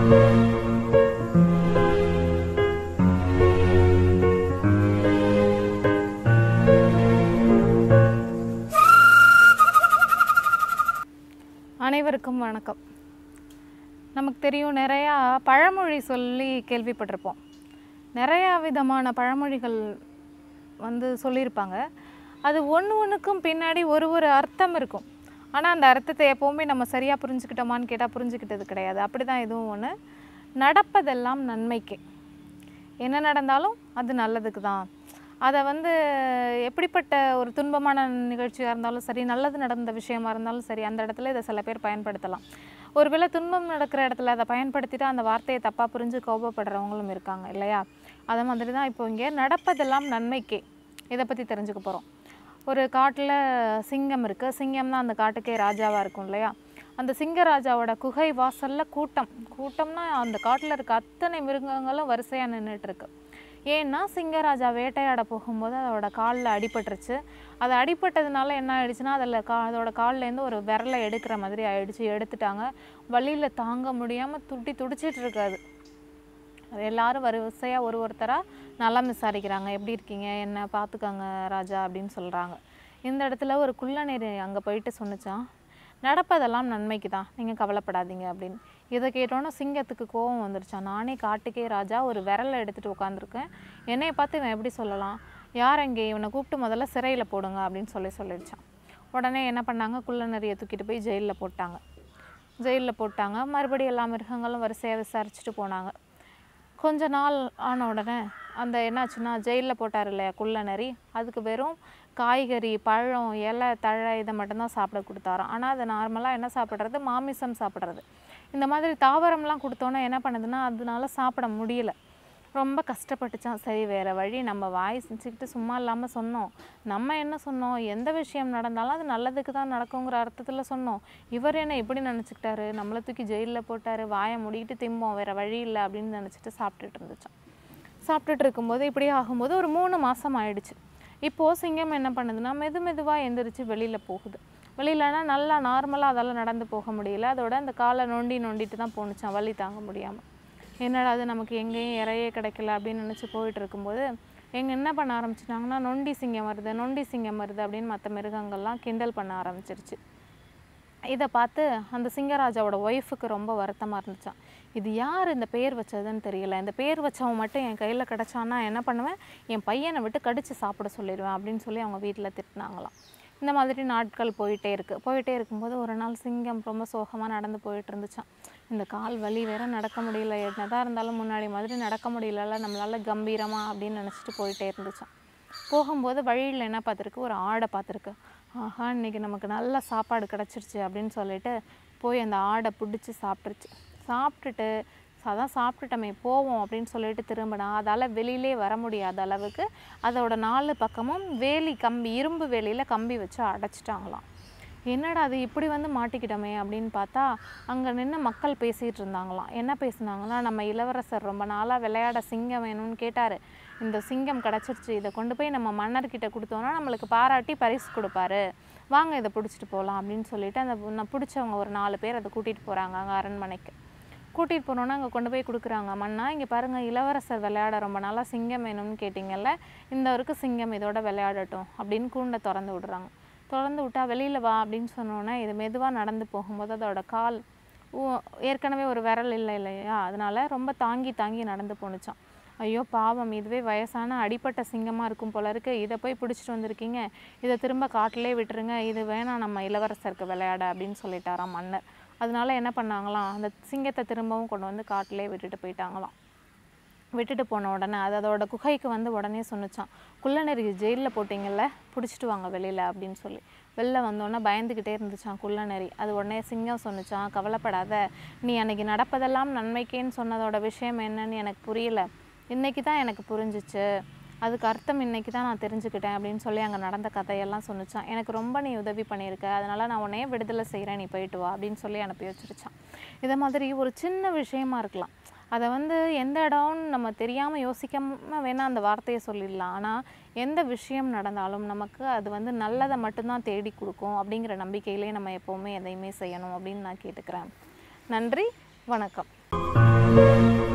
அனைவருக்கும் வணக்கம் நமக்கு தெரியும் நிறையா பழமொழி சொல்லி கேள்விப்பட்டிருப்போம் நிறையா விதமான பழமொழிகள் வந்து சொல்லியிருப்பாங்க அது ஒன்று ஒன்றுக்கும் பின்னாடி ஒரு ஒரு அர்த்தம் இருக்கும் ஆனால் அந்த அர்த்தத்தை எப்போவுமே நம்ம சரியாக புரிஞ்சுக்கிட்டோமான்னு கேட்டால் புரிஞ்சுக்கிட்டது கிடையாது அப்படி தான் இதுவும் ஒன்று நடப்பதெல்லாம் நன்மைக்கு என்ன நடந்தாலும் அது நல்லதுக்கு தான் அதை வந்து எப்படிப்பட்ட ஒரு துன்பமான நிகழ்ச்சியாக இருந்தாலும் சரி நல்லது நடந்த விஷயமா இருந்தாலும் சரி அந்த இடத்துல இதை சில பேர் பயன்படுத்தலாம் ஒருவேளை துன்பம் நடக்கிற இடத்துல அதை பயன்படுத்திட்டு அந்த வார்த்தையை தப்பாக புரிஞ்சு கோபப்படுறவங்களும் இருக்காங்க இல்லையா அதே மாதிரி தான் இப்போ இங்கே நடப்பதெல்லாம் நன்மைக்கே இதை பற்றி தெரிஞ்சுக்க போகிறோம் ஒரு காட்டில் சிங்கம் இருக்குது சிங்கம் தான் அந்த காட்டுக்கே ராஜாவாக இருக்கும் இல்லையா அந்த சிங்கராஜாவோட குகை வாசலில் கூட்டம் கூட்டம்னா அந்த காட்டில் இருக்க அத்தனை மிருகங்களும் வரிசையாக நின்றுட்டு இருக்கு ஏன்னா சிங்கராஜா வேட்டையாட போகும்போது அதோட காலில் அடிபட்டுருச்சு அது அடிபட்டதுனால என்ன ஆயிடுச்சுன்னா அதில் கா அதோட கால்லேருந்து ஒரு விரலை எடுக்கிற மாதிரி ஆயிடுச்சு எடுத்துட்டாங்க வலியில் தாங்க முடியாமல் துடி துடிச்சிட்டு இருக்காது அது எல்லாரும் வரிசையாக ஒரு ஒருத்தராக நலம் விசாரிக்கிறாங்க எப்படி இருக்கீங்க என்ன பார்த்துக்கோங்க ராஜா அப்படின்னு சொல்கிறாங்க இந்த இடத்துல ஒரு குள்ளநீர் அங்கே போயிட்டு சொன்னிச்சான் நடப்பதெல்லாம் நன்மைக்கு தான் நீங்கள் கவலைப்படாதீங்க அப்படின்னு இதை கேட்டோன்னே சிங்கத்துக்கு கோபம் வந்துருச்சான் நானே காட்டுக்கே ராஜா ஒரு விரலை எடுத்துகிட்டு உட்காந்துருக்கேன் என்னைய பார்த்து இவன் எப்படி சொல்லலாம் யார் அங்கே இவனை கூப்பிட்டு முதல்ல சிறையில் போடுங்க அப்படின்னு சொல்லி சொல்லிடுச்சான் உடனே என்ன பண்ணாங்க குள்ளநரியை தூக்கிட்டு போய் ஜெயிலில் போட்டாங்க ஜெயிலில் போட்டாங்க மறுபடியும் எல்லா மிருகங்களும் வரிசையாக விசாரிச்சுட்டு போனாங்க கொஞ்ச நாள் ஆன உடனே அந்த என்னாச்சுன்னா ஜெயிலில் போட்டார் இல்லையா குள்ளநரி அதுக்கு வெறும் காய்கறி பழம் இலை தழை இதை மட்டும்தான் சாப்பிட கொடுத்தாராம் ஆனால் அது நார்மலாக என்ன சாப்பிட்றது மாமிசம் சாப்பிட்றது இந்த மாதிரி தாவரம்லாம் கொடுத்தோன்னே என்ன பண்ணுதுன்னா அதனால சாப்பிட முடியல ரொம்ப கஷ்டப்பட்டுச்சான் சரி வேறு வழி நம்ம வாய் செஞ்சுக்கிட்டு சும்மா இல்லாமல் சொன்னோம் நம்ம என்ன சொன்னோம் எந்த விஷயம் நடந்தாலும் அது நல்லதுக்கு தான் நடக்குங்கிற அர்த்தத்தில் சொன்னோம் இவர் என்ன இப்படி நினச்சிக்கிட்டாரு நம்மளை தூக்கி ஜெயிலில் போட்டார் வாயை மூடிக்கிட்டு திம்போம் வேறு வழி இல்லை அப்படின்னு நினச்சிட்டு சாப்பிட்டுட்டு இருந்துச்சான் சாப்பிட்டுட்டு இருக்கும்போது இப்படி ஆகும்போது ஒரு மூணு மாதம் ஆயிடுச்சு இப்போது சிங்கம் என்ன பண்ணுதுன்னா மெது மெதுவாக எந்திரிச்சு வெளியில் போகுது வெளியிலனா நல்லா நார்மலாக அதால் நடந்து போக முடியல அதோட அந்த காலை நொண்டி நொண்டிட்டு தான் போணுச்சான் வலி தாங்க முடியாமல் என்னடா அது நமக்கு எங்கேயும் இறையே கிடைக்கல அப்படின்னு நினச்சி போயிட்டு இருக்கும்போது எங்க என்ன பண்ண ஆரம்பிச்சிட்டாங்கன்னா நொண்டி சிங்கம் வருது நொண்டி சிங்கம் வருது அப்படின்னு மற்ற மிருகங்கள்லாம் கிண்டல் பண்ண ஆரம்பிச்சிருச்சு இதை பார்த்து அந்த சிங்கராஜாவோட ஒய்ஃபுக்கு ரொம்ப வருத்தமாக இருந்துச்சான் இது யார் இந்த பேர் வச்சதுன்னு தெரியல இந்த பேர் வச்சவன் மட்டும் என் கையில் கிடச்சான்னா என்ன பண்ணுவேன் என் பையனை விட்டு கடிச்சு சாப்பிட சொல்லிடுவேன் அப்படின்னு சொல்லி அவங்க வீட்டில் திட்டினாங்களாம் இந்த மாதிரி நாட்கள் போயிட்டே இருக்குது போயிட்டே இருக்கும்போது ஒரு நாள் சிங்கம் ரொம்ப சோகமாக நடந்து போயிட்டு இருந்துச்சான் இந்த கால் வலி வேற நடக்க முடியல என்னதான் இருந்தாலும் முன்னாடி மாதிரி நடக்க முடியலல்ல நம்மளால கம்பீரமா அப்படின்னு நினச்சிட்டு போயிட்டே இருந்துச்சான் போகும்போது வழியில் என்ன பார்த்துருக்கு ஒரு ஆடை பார்த்துருக்கு ஆஹா இன்னைக்கு நமக்கு நல்ல சாப்பாடு கிடச்சிருச்சு அப்படின்னு சொல்லிட்டு போய் அந்த ஆடை பிடிச்சி சாப்பிட்ருச்சு சாப்பிட்டுட்டு அதான் சாப்பிட்டுட்டோமே போவோம் அப்படின்னு சொல்லிட்டு திரும்பினா அதால் வெளியிலே வர முடியாத அளவுக்கு அதோட நாலு பக்கமும் வேலி கம்பி இரும்பு வேலியில் கம்பி வச்சு அடைச்சிட்டாங்களாம் என்னடா அது இப்படி வந்து மாட்டிக்கிட்டோமே அப்படின்னு பார்த்தா அங்கே நின்று மக்கள் பேசிகிட்டு இருந்தாங்களாம் என்ன பேசுனாங்கன்னா நம்ம இளவரசர் ரொம்ப நாளாக விளையாட சிங்கம் வேணும்னு கேட்டார் இந்த சிங்கம் கிடச்சிருச்சு இதை கொண்டு போய் நம்ம மன்னர்கிட்ட கொடுத்தோன்னா நம்மளுக்கு பாராட்டி பரிசு கொடுப்பாரு வாங்க இதை பிடிச்சிட்டு போகலாம் அப்படின்னு சொல்லிட்டு அந்த நான் பிடிச்சவங்க ஒரு நாலு பேர் அதை கூட்டிகிட்டு போகிறாங்க அங்கே அரண்மனைக்கு கூட்டிகிட்டு போனோன்னா அங்கே கொண்டு போய் கொடுக்குறாங்க மன்னா இங்கே பாருங்கள் இளவரசர் விளையாட ரொம்ப நாளாக சிங்கம் வேணும்னு கேட்டிங்கல்ல இந்த வரைக்கு சிங்கம் இதோட விளையாடட்டும் அப்படின்னு கூண்டை திறந்து விடுறாங்க திறந்து விட்டா வெளியில் வா அப்படின்னு சொன்னோன்னே இது மெதுவாக நடந்து போகும்போது அதோட கால் ஊ- ஏற்கனவே ஒரு விரல் இல்லை இல்லையா அதனால ரொம்ப தாங்கி தாங்கி நடந்து போணுச்சான் ஐயோ பாவம் இதுவே வயசான அடிப்பட்ட சிங்கமாக இருக்கும் போல இருக்கு இதை போய் பிடிச்சிட்டு வந்திருக்கீங்க இதை திரும்ப காட்டிலே விட்டுருங்க இது வேணாம் நம்ம இளவரசருக்கு விளையாட அப்படின்னு சொல்லிட்டாராம் மன்னர் அதனால என்ன பண்ணாங்களாம் அந்த சிங்கத்தை திரும்பவும் கொண்டு வந்து காட்டிலே விட்டுட்டு போயிட்டாங்களாம் விட்டுட்டு போன உடனே அது அதோட குகைக்கு வந்து உடனே சொன்னுச்சான் குள்ளநெறி ஜெயிலில் போட்டிங்கல்ல பிடிச்சிட்டு வாங்க வெளியில் அப்படின்னு சொல்லி வெளில வந்தோடனே பயந்துக்கிட்டே இருந்துச்சான் குள்ளநெறி அது உடனே சிங்கம் சொன்னுச்சான் கவலைப்படாத நீ அன்னைக்கு நடப்பதெல்லாம் நன்மைக்கேன்னு சொன்னதோட விஷயம் என்னன்னு எனக்கு புரியல இன்னைக்கு தான் எனக்கு புரிஞ்சிச்சு அதுக்கு அர்த்தம் இன்னைக்கு தான் நான் தெரிஞ்சுக்கிட்டேன் அப்படின்னு சொல்லி அங்கே நடந்த கதையெல்லாம் சொன்னுச்சான் எனக்கு ரொம்ப நீ உதவி பண்ணியிருக்க அதனால நான் உன்னையே விடுதலை செய்கிறேன் நீ போயிட்டு வா அப்படின்னு சொல்லி அனுப்பி வச்சிருச்சான் இதை மாதிரி ஒரு சின்ன விஷயமா இருக்கலாம் அதை வந்து எந்த இடம்னு நம்ம தெரியாமல் யோசிக்காம வேணால் அந்த வார்த்தையை சொல்லிடலாம் ஆனால் எந்த விஷயம் நடந்தாலும் நமக்கு அது வந்து நல்லதை மட்டும்தான் தேடி கொடுக்கும் அப்படிங்கிற நம்பிக்கையிலே நம்ம எப்போவுமே எதையுமே செய்யணும் அப்படின்னு நான் கேட்டுக்கிறேன் நன்றி வணக்கம் நன்றி